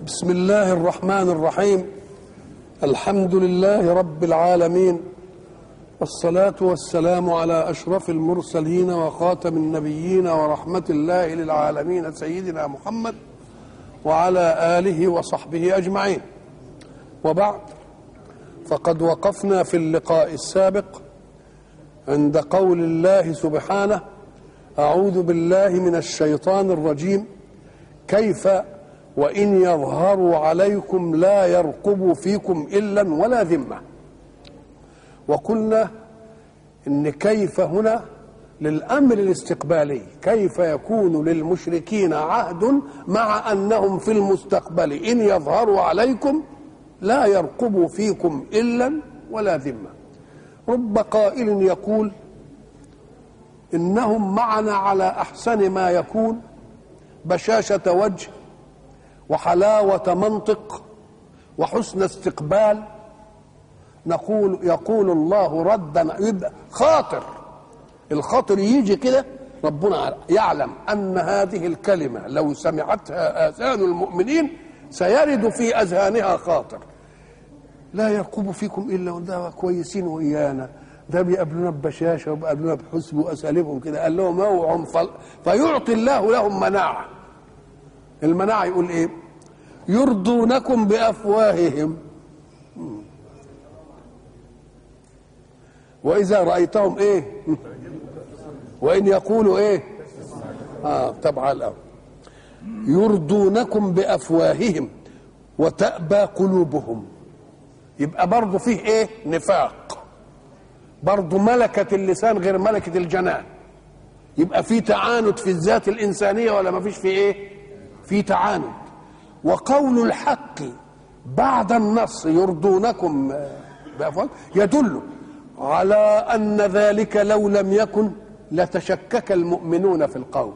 بسم الله الرحمن الرحيم الحمد لله رب العالمين والصلاة والسلام على أشرف المرسلين وخاتم النبيين ورحمة الله للعالمين سيدنا محمد وعلى آله وصحبه أجمعين وبعد فقد وقفنا في اللقاء السابق عند قول الله سبحانه أعوذ بالله من الشيطان الرجيم كيف وإن يظهروا عليكم لا يرقبوا فيكم إلا ولا ذمة وقلنا إن كيف هنا للأمر الاستقبالي كيف يكون للمشركين عهد مع أنهم في المستقبل إن يظهروا عليكم لا يرقبوا فيكم إلا ولا ذمة رب قائل يقول إنهم معنا على أحسن ما يكون بشاشة وجه وحلاوة منطق وحسن استقبال نقول يقول الله ردا يبقى خاطر الخاطر يجي كده ربنا يعلم أن هذه الكلمة لو سمعتها آذان المؤمنين سيرد في أذهانها خاطر لا يرقب فيكم إلا ده كويسين وإيانا ده بيقابلونا ببشاشة وبيقابلونا بحسن وأساليبهم كده قال لهم اوعوا فيعطي الله لهم مناعة المناعة يقول إيه يرضونكم بأفواههم وإذا رأيتهم إيه وإن يقولوا إيه آه طبعا الأول يرضونكم بأفواههم وتأبى قلوبهم يبقى برضه فيه إيه نفاق برضه ملكة اللسان غير ملكة الجنان يبقى في تعاند في الذات الإنسانية ولا ما فيش في إيه في تعاند وقول الحق بعد النص يرضونكم بأفواههم يدل على أن ذلك لو لم يكن لتشكك المؤمنون في القول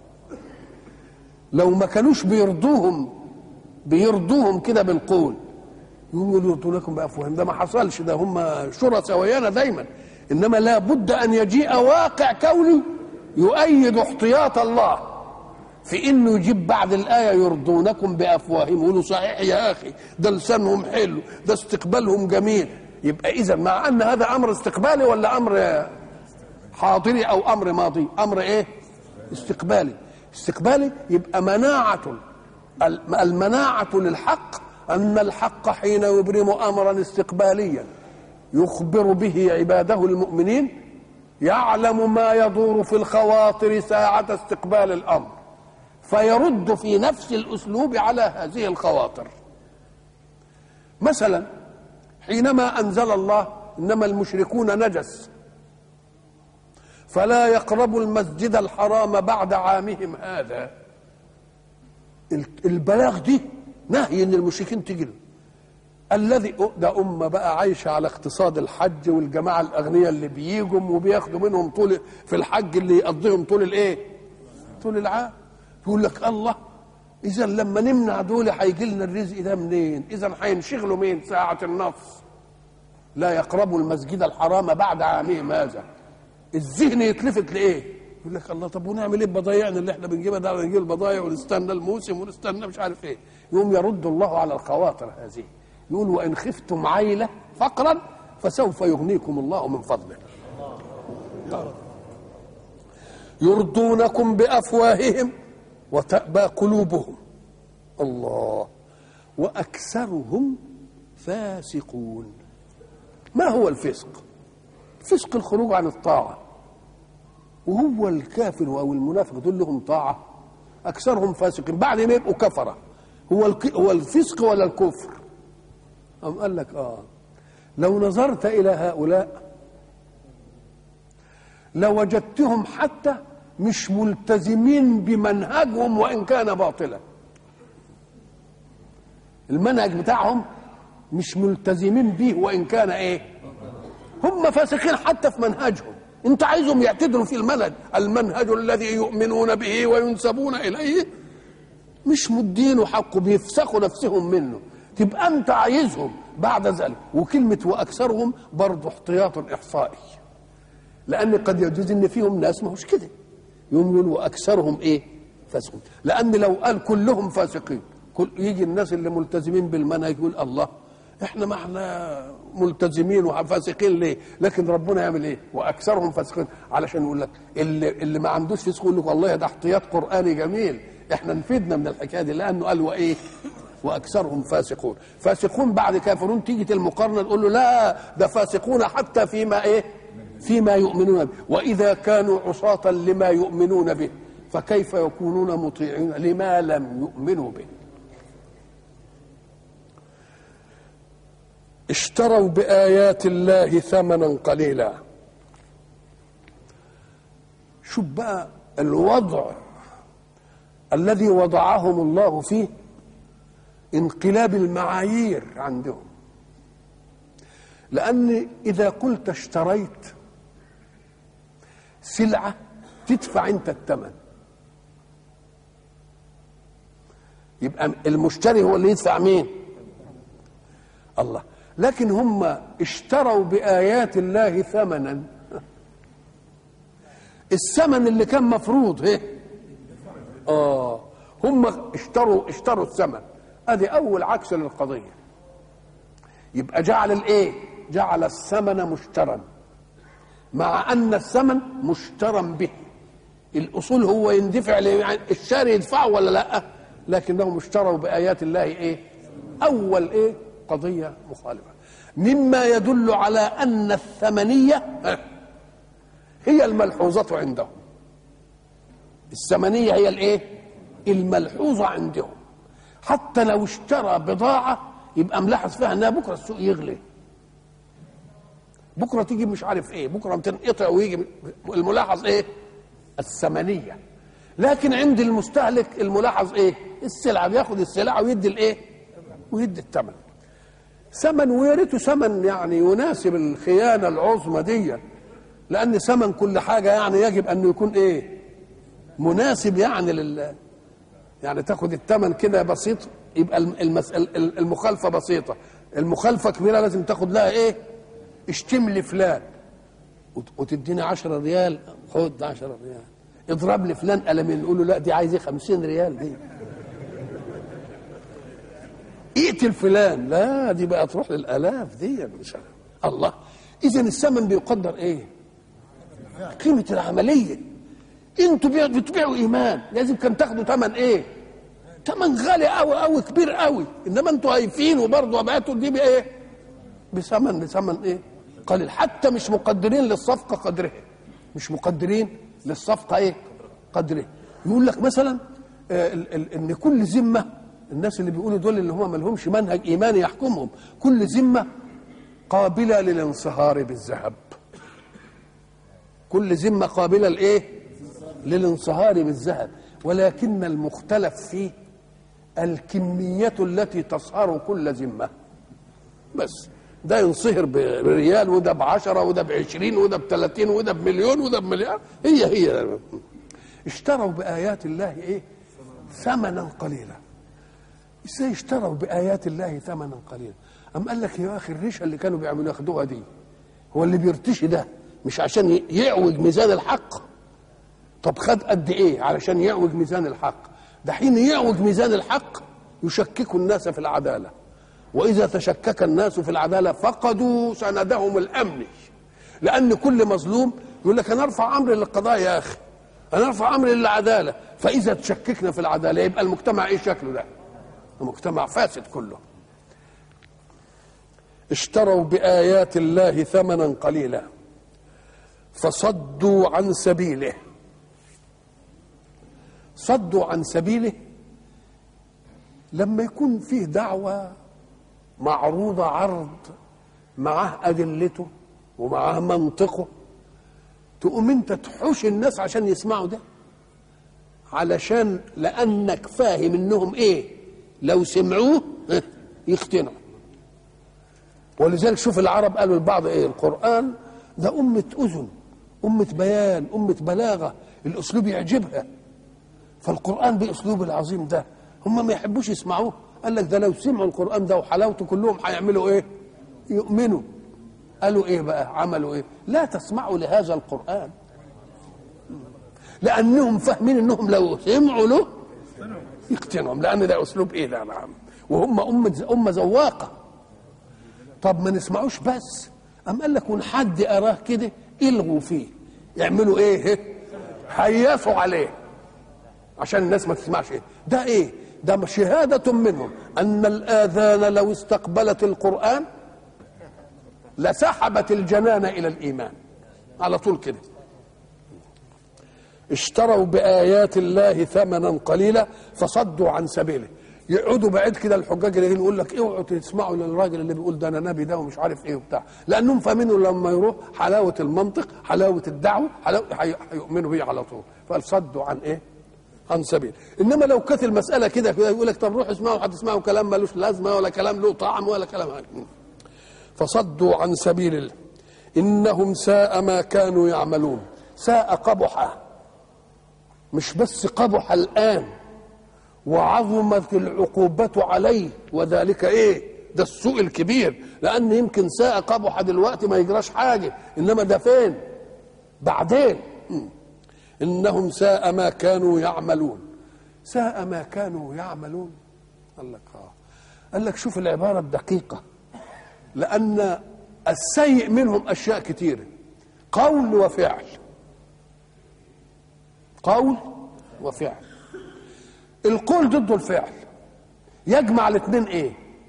لو ما كانوش بيرضوهم بيرضوهم كده بالقول يقولوا يرضونكم بأفواههم ده ما حصلش ده هم شرى ويانا دايما إنما لا بد أن يجيء واقع كوني يؤيد احتياط الله في انه يجيب بعد الايه يرضونكم بافواههم يقولوا صحيح يا اخي ده لسانهم حلو ده استقبالهم جميل يبقى اذا مع ان هذا امر استقبالي ولا امر حاضري او امر ماضي امر ايه استقبالي استقبالي يبقى مناعه المناعه للحق ان الحق حين يبرم امرا استقباليا يخبر به عباده المؤمنين يعلم ما يدور في الخواطر ساعه استقبال الامر فيرد في نفس الاسلوب على هذه الخواطر مثلا حينما انزل الله انما المشركون نجس فلا يقربوا المسجد الحرام بعد عامهم هذا البلاغ دي نهي ان المشركين تجي الذي ده أمة بقى عايشة على اقتصاد الحج والجماعة الأغنياء اللي بيجوا وبياخدوا منهم طول في الحج اللي يقضيهم طول الإيه؟ طول العام يقول لك الله اذا لما نمنع دول هيجي لنا الرزق ده منين اذا هينشغلوا مين ساعه النص لا يقربوا المسجد الحرام بعد عامهم هذا الذهن يتلفت لايه يقول لك الله طب ونعمل ايه بضايعنا اللي احنا بنجيبها ده نجيب البضايع ونستنى الموسم ونستنى مش عارف ايه يقوم يرد الله على الخواطر هذه يقول وان خفتم عيله فقرا فسوف يغنيكم الله من فضله يرضونكم بافواههم وتأبى قلوبهم الله وأكثرهم فاسقون ما هو الفسق فسق الخروج عن الطاعة وهو الكافر أو المنافق دول لهم طاعة أكثرهم فاسقين بعد ما يبقوا كفرة هو هو الفسق ولا الكفر أم قال لك آه لو نظرت إلى هؤلاء لوجدتهم حتى مش ملتزمين بمنهجهم وان كان باطلا المنهج بتاعهم مش ملتزمين به وان كان ايه هم فاسقين حتى في منهجهم انت عايزهم يعتدلوا في المنهج المنهج الذي يؤمنون به وينسبون اليه مش مدينه حقه بيفسخوا نفسهم منه تبقى انت عايزهم بعد ذلك وكلمه واكثرهم برضه احتياط احصائي لان قد يجوز ان فيهم ناس ما هوش كده يقوم يقول واكثرهم ايه فاسقون لان لو قال كلهم فاسقين كل يجي الناس اللي ملتزمين بالمنهج يقول الله احنا ما احنا ملتزمين وفاسقين ليه لكن ربنا يعمل ايه واكثرهم فاسقين علشان يقول لك اللي, اللي ما عندوش فسق يقول لك والله ده احتياط قراني جميل احنا نفيدنا من الحكايه دي لانه قال وايه واكثرهم فاسقون فاسقون بعد كافرون تيجي المقارنه تقول له لا ده فاسقون حتى فيما ايه فيما يؤمنون به واذا كانوا عصاة لما يؤمنون به فكيف يكونون مطيعين لما لم يؤمنوا به اشتروا بآيات الله ثمنا قليلا شوف بقى الوضع الذي وضعهم الله فيه انقلاب المعايير عندهم لأن إذا قلت اشتريت سلعة تدفع أنت الثمن يبقى المشتري هو اللي يدفع مين الله لكن هم اشتروا بآيات الله ثمنا الثمن اللي كان مفروض ايه اه هم اشتروا اشتروا الثمن ادي اول عكس للقضيه يبقى جعل الايه جعل الثمن مشترا مع ان الثمن مشترا به الاصول هو يندفع يعني الشاري يدفعه ولا لا لكنهم اشتروا بايات الله ايه اول ايه قضيه مخالفه مما يدل على ان الثمنيه هي الملحوظه عندهم الثمنيه هي الايه الملحوظه عندهم حتى لو اشترى بضاعه يبقى ملاحظ فيها انها بكره السوق يغلي بكره تيجي مش عارف ايه بكره تنقطع ويجي الملاحظ ايه الثمنيه لكن عند المستهلك الملاحظ ايه السلعه بياخد السلعه ويدي الايه ويدي الثمن ثمن ويا ريته ثمن يعني يناسب الخيانه العظمى دي لان ثمن كل حاجه يعني يجب انه يكون ايه مناسب يعني لل يعني تاخد الثمن كده بسيط يبقى المسألة المخالفه بسيطه المخالفه كبيره لازم تاخد لها ايه اشتم لي فلان وتديني 10 ريال خد 10 ريال اضرب لي فلان قلمين نقول له لا دي عايز ايه 50 ريال دي اقتل فلان لا دي بقى تروح للالاف دي مش الله اذا الثمن بيقدر ايه قيمه العمليه انتوا بتبيعوا ايمان لازم كان تاخدوا ثمن ايه ثمن غالي قوي قوي كبير قوي انما انتوا هايفين وبرضه بعتوا دي بايه بثمن بثمن ايه قليل حتى مش مقدرين للصفقه قدرها مش مقدرين للصفقه ايه قدرها يقول لك مثلا آه ال ال ان كل ذمه الناس اللي بيقولوا دول اللي هم ما لهمش منهج ايماني يحكمهم كل ذمه قابله للانصهار بالذهب كل ذمه قابله لايه للانصهار بالذهب ولكن المختلف فيه الكمية التي تصهر كل ذمة بس ده ينصهر بريال وده بعشرة وده بعشرين وده بثلاثين وده بمليون وده بمليار هي هي اشتروا بآيات الله ايه ثمنا قليلا ازاي اشتروا بآيات الله ثمنا قليلا أم قال لك يا أخي الريشة اللي كانوا بيعملوا ياخدوها دي هو اللي بيرتشي ده مش عشان يعوج ميزان الحق طب خد قد ايه علشان يعوج ميزان الحق ده حين يعوج ميزان الحق يشكك الناس في العداله واذا تشكك الناس في العداله فقدوا سندهم الامني لان كل مظلوم يقول لك انا ارفع امري للقضاء يا اخي انا ارفع امري للعداله فاذا تشككنا في العداله يبقى المجتمع ايه شكله ده مجتمع فاسد كله اشتروا بايات الله ثمنا قليلا فصدوا عن سبيله صدوا عن سبيله لما يكون فيه دعوة معروضة عرض معاه أدلته ومعاه منطقه تقوم انت تحوش الناس عشان يسمعوا ده علشان لأنك فاهم انهم ايه لو سمعوه يقتنعوا ولذلك شوف العرب قالوا البعض ايه القرآن ده أمة أذن أمة بيان أمة بلاغة الأسلوب يعجبها فالقرآن بأسلوب العظيم ده هم ما يحبوش يسمعوه قال لك ده لو سمعوا القرآن ده وحلاوته كلهم هيعملوا ايه يؤمنوا قالوا ايه بقى عملوا ايه لا تسمعوا لهذا القرآن لأنهم فاهمين انهم لو سمعوا له يقتنعهم لان ده اسلوب ايه ده نعم وهم امه امه ذواقه طب ما نسمعوش بس أم قال لك حد أراه كده يلغوا فيه يعملوا إيه حيسوا عليه عشان الناس ما تسمعش إيه ده إيه ده شهادة منهم أن الآذان لو استقبلت القرآن لسحبت الجنان إلى الإيمان على طول كده اشتروا بآيات الله ثمنا قليلا فصدوا عن سبيله يقعدوا بعيد كده الحجاج اللي يقول لك اوعوا تسمعوا للراجل اللي بيقول ده انا نبي ده ومش عارف ايه وبتاع لانهم فاهمين لما يروح حلاوه المنطق حلاوه الدعوه حلاوه هيؤمنوا بيه على طول فصدوا عن ايه؟ عن سبيل انما لو كانت المساله كده كده يقول لك طب روح اسمعوا هتسمعوا كلام ملوش لازمه ولا كلام له طعم ولا كلام فصدوا عن سبيل الله انهم ساء ما كانوا يعملون ساء قبح مش بس قبح الان وعظمت العقوبة عليه وذلك ايه ده السوء الكبير لان يمكن ساء قبح دلوقتي ما يجراش حاجة انما ده فين بعدين انهم ساء ما كانوا يعملون ساء ما كانوا يعملون قال لك اه قال لك شوف العبارة الدقيقة لأن السيء منهم أشياء كثيرة قول وفعل قول وفعل القول ضده الفعل يجمع الاثنين ايه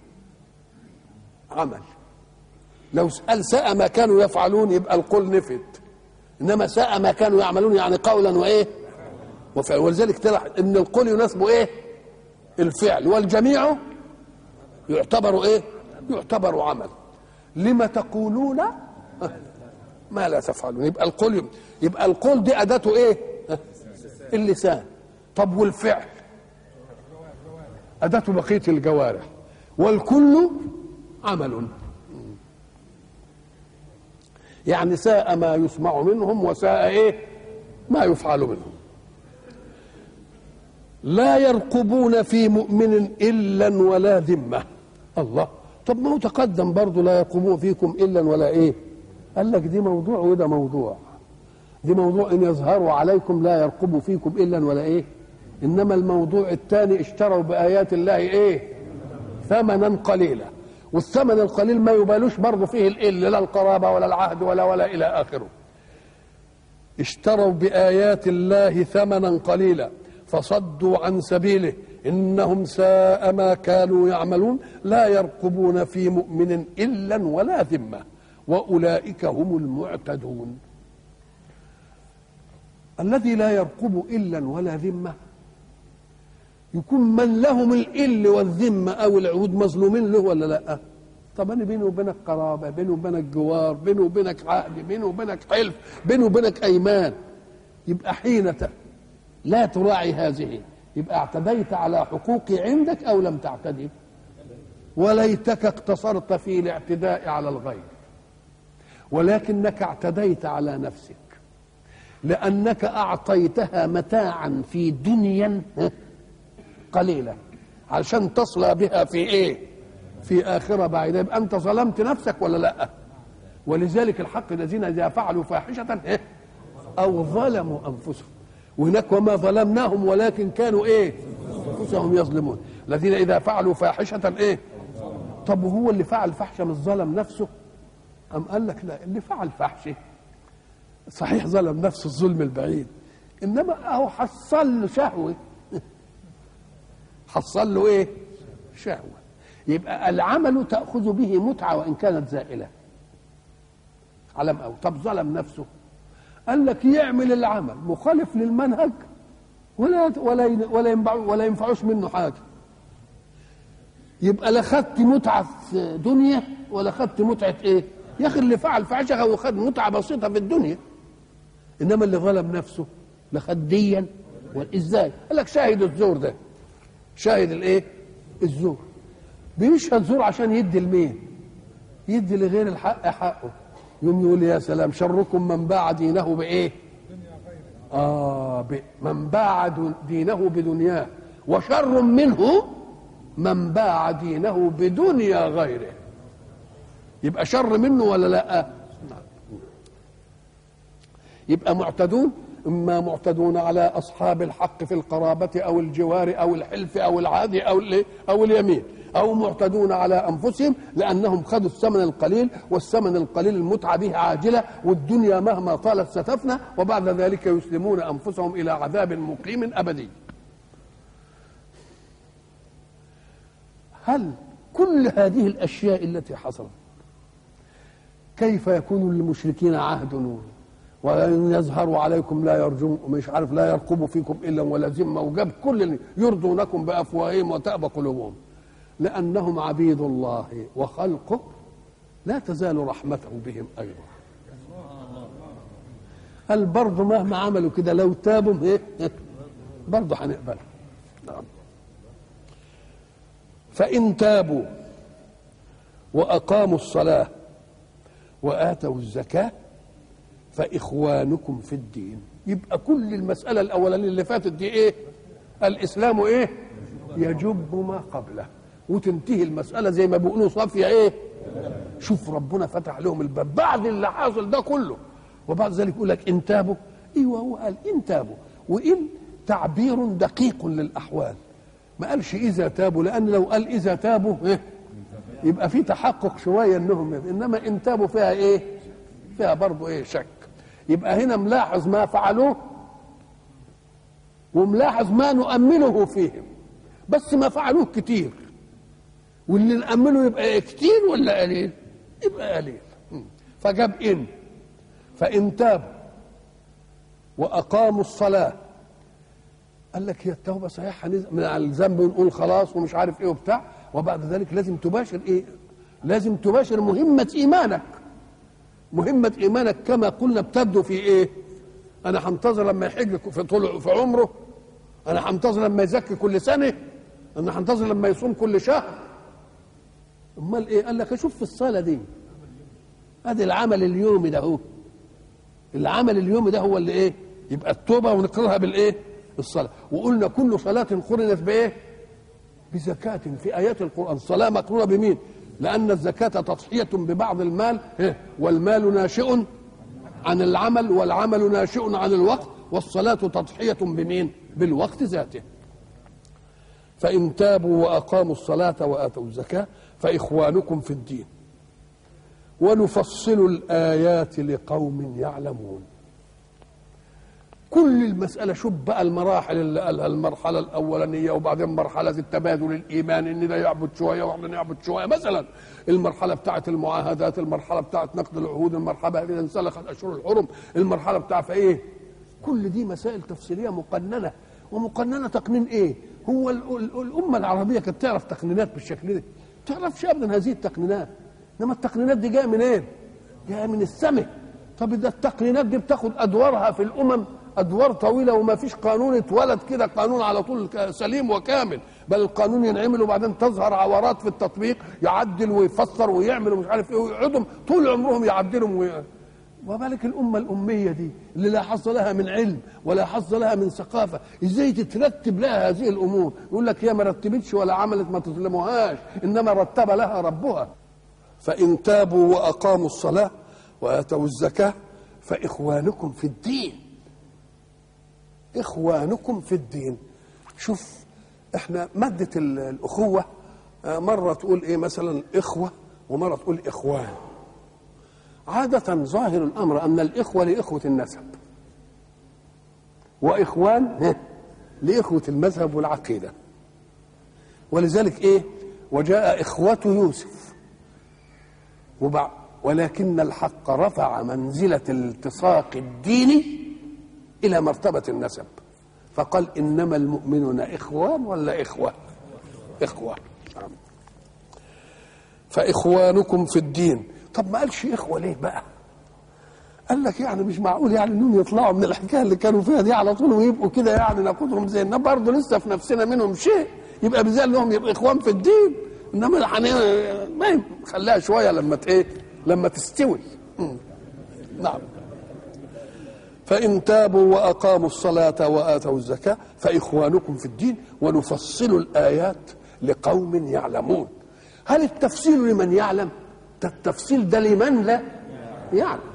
عمل لو قال ساء ما كانوا يفعلون يبقى القول نفد انما ساء ما كانوا يعملون يعني قولا وايه وفعل ولذلك تلاح ان القول يناسبه ايه الفعل والجميع يعتبر ايه يعتبر عمل لما تقولون ما لا تفعلون يبقى القول يبقى القول دي اداته ايه اللسان طب والفعل أداة بقية الجوارح والكل عمل يعني ساء ما يسمع منهم وساء ايه ما يفعل منهم لا يرقبون في مؤمن إلا ولا ذمة الله طب ما هو تقدم برضه لا يرقبون فيكم إلا ولا إيه قال لك دي موضوع وده موضوع دي موضوع إن يظهروا عليكم لا يرقبوا فيكم إلا ولا إيه انما الموضوع الثاني اشتروا بايات الله ايه ثمنا قليلا والثمن القليل ما يبالوش برضه فيه الإل لا القرابة ولا العهد ولا ولا إلى آخره اشتروا بآيات الله ثمنا قليلا فصدوا عن سبيله إنهم ساء ما كانوا يعملون لا يرقبون في مؤمن إلا ولا ذمة وأولئك هم المعتدون الذي لا يرقب إلا ولا ذمة يكون من لهم الإل والذمة أو العهود مظلومين له ولا لا طب أنا بيني وبينك قرابة بيني وبينك جوار بيني وبينك عقد بيني وبينك حلف بيني وبينك أيمان يبقى حين لا تراعي هذه يبقى اعتديت على حقوقي عندك أو لم تعتدي وليتك اقتصرت في الاعتداء على الغير ولكنك اعتديت على نفسك لأنك أعطيتها متاعا في دنيا قليلة علشان تصل بها في إيه في آخرة بعيدة يبقى أنت ظلمت نفسك ولا لا ولذلك الحق الذين إذا فعلوا فاحشة إيه؟ أو ظلموا أنفسهم وهناك وما ظلمناهم ولكن كانوا إيه أنفسهم يظلمون الذين إذا فعلوا فاحشة إيه طب وهو اللي فعل فحشة مش ظلم نفسه أم قال لك لا اللي فعل فحشه صحيح ظلم نفسه الظلم البعيد انما اهو حصل له شهوه حصل له ايه شهوه يبقى العمل تاخذ به متعه وان كانت زائله علم او طب ظلم نفسه قال لك يعمل العمل مخالف للمنهج ولا ولا ولا ينفع ولا ينفعوش منه حاجه يبقى لا خدت متعه في دنيا ولا خدت متعه ايه يا اخي اللي فعل فعشها وخد متعه بسيطه في الدنيا انما اللي ظلم نفسه لا خد ديا ازاي؟ قال لك شاهد الزور ده شاهد الايه؟ الزور بيشهد زور عشان يدي لمين؟ يدي لغير الحق حقه يوم يقول يا سلام شركم من باع دينه بايه؟ اه ب... من باع دينه بدنياه وشر منه من باع دينه بدنيا غيره يبقى شر منه ولا لا؟ يبقى معتدون اما معتدون على اصحاب الحق في القرابه او الجوار او الحلف او العهد او ال- او اليمين او معتدون على انفسهم لانهم خذوا الثمن القليل والثمن القليل المتعه به عاجله والدنيا مهما طالت ستفنى وبعد ذلك يسلمون انفسهم الى عذاب مقيم ابدي هل كل هذه الاشياء التي حصلت كيف يكون للمشركين عهد وان يظهروا عليكم لا يرجون مش عارف لا يرقبوا فيكم الا ولا ذمه وجاب كل اللي يرضونكم بافواههم وتأبى قلوبهم لانهم عبيد الله وخلقه لا تزال رحمته بهم ايضا هل برضه مهما عملوا كده لو تابوا ايه برضه هنقبل نعم فإن تابوا وأقاموا الصلاة وآتوا الزكاة فإخوانكم في الدين يبقى كل المسألة الأولانية اللي فاتت دي إيه الإسلام إيه يجب ما قبله وتنتهي المسألة زي ما بيقولوا صافية إيه شوف ربنا فتح لهم الباب بعد اللي حاصل ده كله وبعد ذلك يقول لك إن تابوا أيوه هو قال إن تابوا وإن تعبير دقيق للأحوال ما قالش اذا تابوا لان لو قال اذا تابوا إيه؟ يبقى في تحقق شويه انهم انما ان تابوا فيها ايه فيها برضه ايه شك يبقى هنا ملاحظ ما فعلوه وملاحظ ما نؤمله فيهم بس ما فعلوه كتير واللي نأمله يبقى إيه كتير ولا قليل يبقى قليل م. فجاب إن فإن تابوا وأقاموا الصلاة قال لك هي التوبة صحيح هنز- من على الذنب ونقول خلاص ومش عارف ايه وبتاع وبعد ذلك لازم تباشر ايه لازم تباشر مهمة ايمانك مهمة ايمانك كما قلنا بتبدو في ايه انا هنتظر لما يحج في طول في عمره انا هنتظر لما يزكي كل سنة انا هنتظر لما يصوم كل شهر امال ايه قال لك اشوف في الصلاة دي ادي العمل اليومي ده هو العمل اليومي ده هو اللي ايه يبقى التوبه ونقرها بالايه الصلاه وقلنا كل صلاه قرنت بايه بزكاه في ايات القران الصلاه مقرونه بمين لان الزكاه تضحيه ببعض المال إيه؟ والمال ناشئ عن العمل والعمل ناشئ عن الوقت والصلاه تضحيه بمين بالوقت ذاته فان تابوا واقاموا الصلاه واتوا الزكاه فاخوانكم في الدين ونفصل الآيات لقوم يعلمون كل المسألة شوف بقى المراحل اللي قالها المرحلة الأولانية وبعدين مرحلة التبادل الإيماني إن ده يعبد شوية وإحنا نعبد شوية مثلا المرحلة بتاعة المعاهدات المرحلة بتاعة نقد العهود المرحلة إذا انسلخت أشهر الحرم المرحلة بتاعة إيه كل دي مسائل تفصيلية مقننة ومقننة تقنين إيه هو ال- ال- الأمة العربية كانت تعرف تقنينات بالشكل ده تعرفش أبدا هذه التقنينات انما التقنينات دي جايه منين؟ جايه من السماء طب ده التقنينات دي بتاخد ادوارها في الامم ادوار طويله وما فيش قانون اتولد كده قانون على طول ك- سليم وكامل بل القانون ينعمل وبعدين تظهر عورات في التطبيق يعدل ويفسر ويعمل ومش عارف ايه ويقعدوا طول عمرهم يعدلوا وي... وبالك الأمة الأمية دي اللي لا حظ لها من علم ولا حظ لها من ثقافة إزاي تترتب لها هذه الأمور يقول لك هي ما رتبتش ولا عملت ما تظلموهاش إنما رتب لها ربها فإن تابوا وأقاموا الصلاة وآتوا الزكاة فإخوانكم في الدين إخوانكم في الدين شوف إحنا مادة ال- الأخوة آه، مرة تقول إيه مثلا إخوة ومرة تقول إخوان عادة ظاهر الأمر أن الإخوة لإخوة النسب وإخوان ها، لإخوة المذهب والعقيدة ولذلك إيه وجاء إخوة يوسف وبع ولكن الحق رفع منزلة التصاق الدين إلى مرتبة النسب فقال إنما المؤمنون إخوان ولا إخوة إخوة نعم. فإخوانكم في الدين طب ما قالش إخوة ليه بقى قال لك يعني مش معقول يعني انهم يطلعوا من الحكايه اللي كانوا فيها دي على طول ويبقوا كده يعني ناخدهم زي الناس برضه لسه في نفسنا منهم شيء يبقى بزي انهم يبقوا اخوان في الدين انما الحنين ما يم- خليها شويه لما ت- ايه لما تستوي مم. نعم فإن تابوا وأقاموا الصلاة وآتوا الزكاة فإخوانكم في الدين ونفصل الآيات لقوم يعلمون هل التفصيل لمن يعلم ده التفصيل ده لمن لا يعلم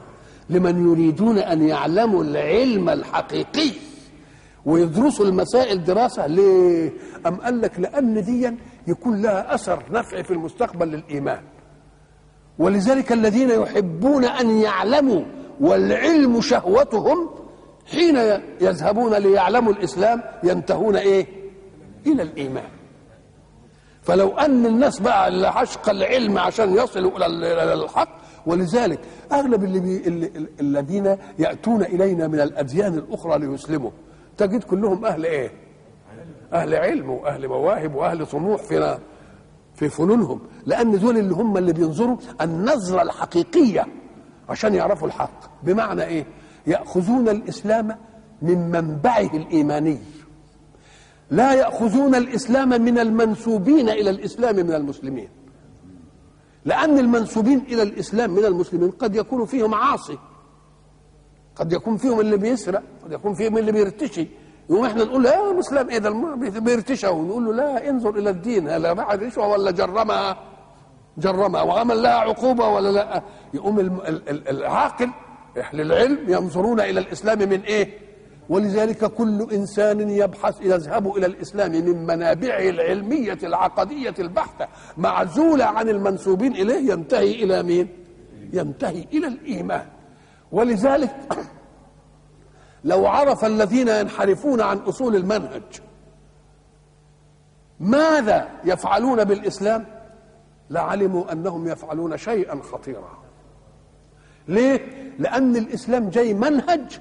لمن يريدون ان يعلموا العلم الحقيقي ويدرسوا المسائل دراسه ليه؟ أم قال لك لأن دي يكون لها أثر نفعي في المستقبل للإيمان ولذلك الذين يحبون أن يعلموا والعلم شهوتهم حين يذهبون ليعلموا الإسلام ينتهون إيه؟ إلى الإيمان فلو أن الناس بقى اللي عشق العلم عشان يصلوا إلى الحق ولذلك أغلب اللي بي اللي الذين يأتون إلينا من الأديان الأخرى ليسلموا تجد كلهم أهل إيه؟ أهل علم وأهل مواهب وأهل طموح في في فنونهم لأن دول اللي هم اللي بينظروا النظرة الحقيقية عشان يعرفوا الحق بمعنى إيه؟ يأخذون الإسلام من منبعه الإيماني لا يأخذون الإسلام من المنسوبين إلى الإسلام من المسلمين لأن المنسوبين إلى الإسلام من المسلمين قد يكون فيهم عاصي قد يكون فيهم اللي بيسرق قد يكون فيهم اللي بيرتشي يقوم احنا نقول له يا مسلم ايه ده بيرتشى ونقول له لا انظر الى الدين هل باع رشوه ولا جرمها جرمها وعمل لها عقوبه ولا لا يقوم العاقل اهل العلم ينظرون الى الاسلام من ايه ولذلك كل انسان يبحث يذهب الى الاسلام من منابعه العلميه العقديه البحته معزوله عن المنسوبين اليه ينتهي الى مين ينتهي الى الايمان ولذلك لو عرف الذين ينحرفون عن اصول المنهج ماذا يفعلون بالاسلام لعلموا انهم يفعلون شيئا خطيرا ليه لان الاسلام جاي منهج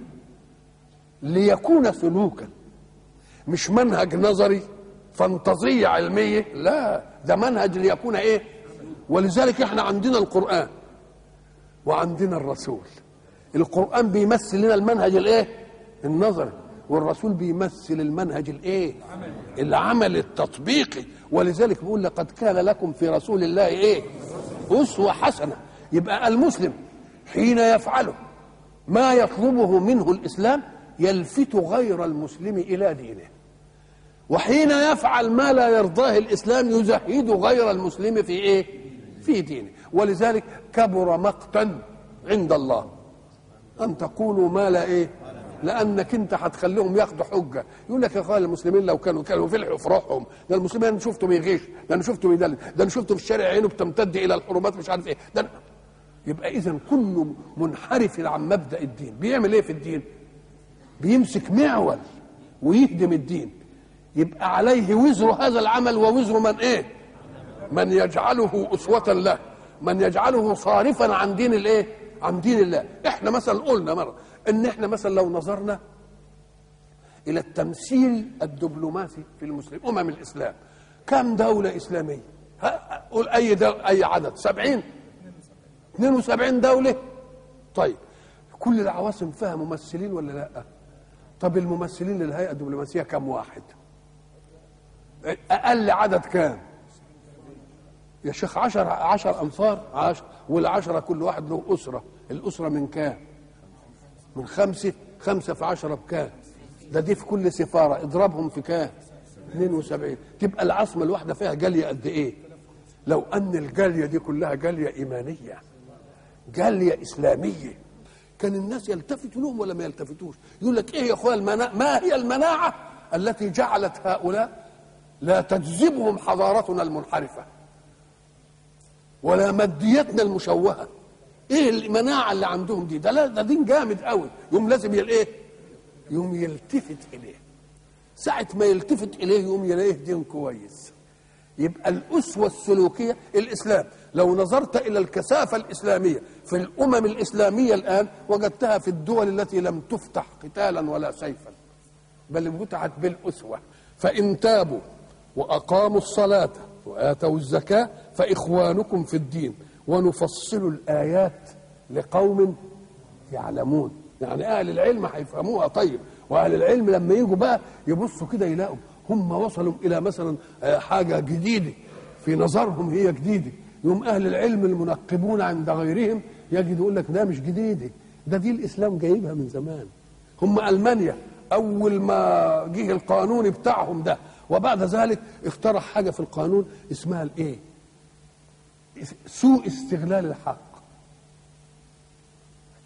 ليكون سلوكا مش منهج نظري فانتظيه علميه لا ده منهج ليكون ايه ولذلك احنا عندنا القران وعندنا الرسول القرآن بيمثل لنا المنهج الايه؟ النظري والرسول بيمثل المنهج الايه؟ العمل التطبيقي ولذلك بيقول لقد كان لكم في رسول الله ايه؟ أسوة حسنة يبقى المسلم حين يفعله ما يطلبه منه الإسلام يلفت غير المسلم إلى دينه وحين يفعل ما لا يرضاه الإسلام يزهد غير المسلم في إيه؟ في دينه ولذلك كبر مقتا عند الله ان تقولوا ما لا ايه لانك انت هتخليهم ياخدوا حجه يقول لك يا اخوان المسلمين لو كانوا كانوا فلحوا في روحهم ده المسلمين انا شفته بيغيش ده انا شفته بيدلل ده انا شفته في الشارع عينه بتمتد الى الحرمات مش عارف ايه ده أنا... يبقى اذا كل منحرف عن مبدا الدين بيعمل ايه في الدين بيمسك معول ويهدم الدين يبقى عليه وزر هذا العمل ووزر من ايه من يجعله اسوه له من يجعله صارفا عن دين الايه عن دين الله احنا مثلا قلنا مره ان احنا مثلا لو نظرنا الى التمثيل الدبلوماسي في المسلم امم الاسلام كم دوله اسلاميه قول اي دولة اي عدد سبعين 72 دوله طيب كل العواصم فيها ممثلين ولا لا طب الممثلين للهيئه الدبلوماسيه كم واحد اقل عدد كام يا شيخ عشر عشر أنفار عشر والعشرة كل واحد له أسرة الأسرة من كام من خمسة خمسة في عشرة بكام ده دي في كل سفارة اضربهم في كام 72 تبقى العاصمة الواحدة فيها جالية قد إيه لو أن الجالية دي كلها جالية إيمانية جالية إسلامية كان الناس يلتفتوا لهم ولا ما يلتفتوش يقول لك إيه يا أخويا المناعة ما هي المناعة التي جعلت هؤلاء لا تجذبهم حضارتنا المنحرفه ولا ماديتنا المشوهه ايه المناعه اللي عندهم دي ده لا ده دين جامد قوي يوم لازم يل ايه يوم يلتفت اليه ساعه ما يلتفت اليه يوم يلاقيه دين كويس يبقى الاسوه السلوكيه الاسلام لو نظرت الى الكثافه الاسلاميه في الامم الاسلاميه الان وجدتها في الدول التي لم تفتح قتالا ولا سيفا بل فتحت بالاسوه فان تابوا واقاموا الصلاه واتوا الزكاه فاخوانكم في الدين ونفصل الايات لقوم يعلمون يعني اهل العلم هيفهموها طيب واهل العلم لما يجوا بقى يبصوا كده يلاقوا هم وصلوا الى مثلا حاجه جديده في نظرهم هي جديده يوم اهل العلم المنقبون عند غيرهم يجد يقول لك ده مش جديده ده دي الاسلام جايبها من زمان هم المانيا اول ما جه القانون بتاعهم ده وبعد ذلك اخترع حاجه في القانون اسمها الايه سوء استغلال الحق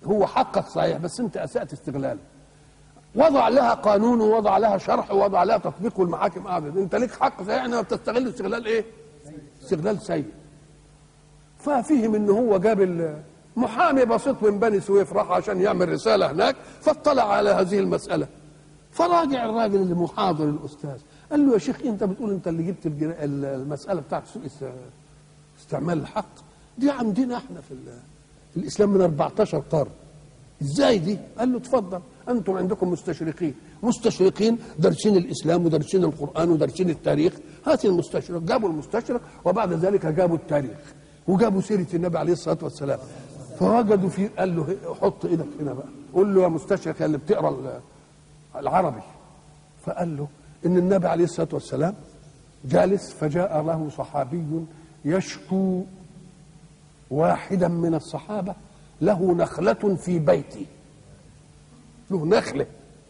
هو حقك صحيح بس انت اسأت استغلاله وضع لها قانون ووضع لها شرح ووضع لها تطبيق والمحاكم قعدت انت ليك حق صحيح انما بتستغل استغلال ايه؟ استغلال سيء ففهم ان هو جاب محامي بسيط من بني سويف راح عشان يعمل رساله هناك فاطلع على هذه المساله فراجع الراجل اللي محاضر الاستاذ قال له يا شيخ انت بتقول انت اللي جبت الجنا- المساله بتاعت سوء است- استعمال الحق دي عندنا احنا في, ال- في الاسلام من 14 قرن ازاي دي؟ قال له اتفضل انتم عندكم مستشرقين مستشرقين دارسين الاسلام ودارسين القران ودارسين التاريخ هات المستشرق جابوا المستشرق وبعد ذلك جابوا التاريخ وجابوا سيره النبي عليه الصلاه والسلام فوجدوا في قال له حط ايدك هنا بقى قول له يا مستشرق يا اللي بتقرا ال- العربي فقال له ان النبي عليه الصلاه والسلام جالس فجاء له صحابي يشكو واحدا من الصحابه له نخله في بيته له نخله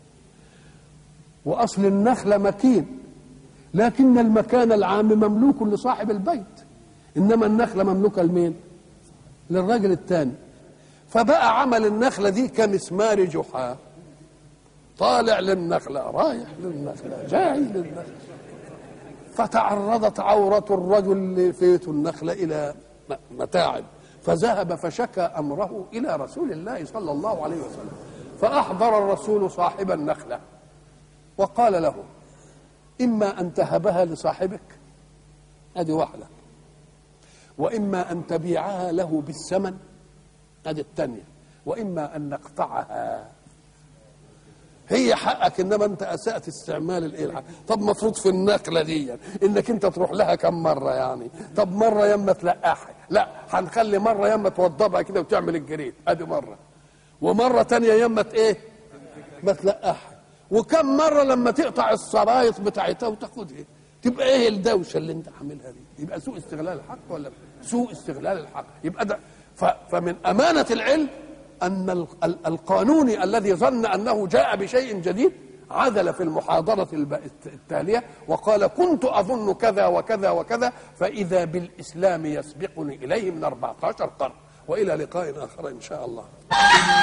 واصل النخله مكين لكن المكان العام مملوك لصاحب البيت انما النخله مملوكه لمين للراجل الثاني فبقى عمل النخله دي كمسمار جحا طالع للنخله رايح للنخله جاي للنخله فتعرضت عورة الرجل اللي فيته النخلة إلى متاعب فذهب فشكى أمره إلى رسول الله صلى الله عليه وسلم فأحضر الرسول صاحب النخلة وقال له إما أن تهبها لصاحبك هذه واحدة وإما أن تبيعها له بالثمن هذه الثانية وإما أن نقطعها هي حقك انما انت اسات استعمال الايه الحق. طب مفروض في النقله دي يعني انك انت تروح لها كم مره يعني طب مره يما تلقحها لا هنخلي مره يما توضبها كده وتعمل الجريد ادي مره ومره تانية يما ت- ايه ما تلقحها وكم مره لما تقطع الصرايط بتاعتها وتاخدها تبقى ايه الدوشه اللي انت عاملها دي يبقى سوء استغلال الحق ولا سوء استغلال الحق يبقى ده ف- فمن امانه العلم ان ال- ال- القانوني الذي ظن انه جاء بشيء جديد عدل في المحاضرة الب- التالية وقال كنت أظن كذا وكذا وكذا فإذا بالإسلام يسبقني إليه من 14 قرن وإلى لقاء آخر إن شاء الله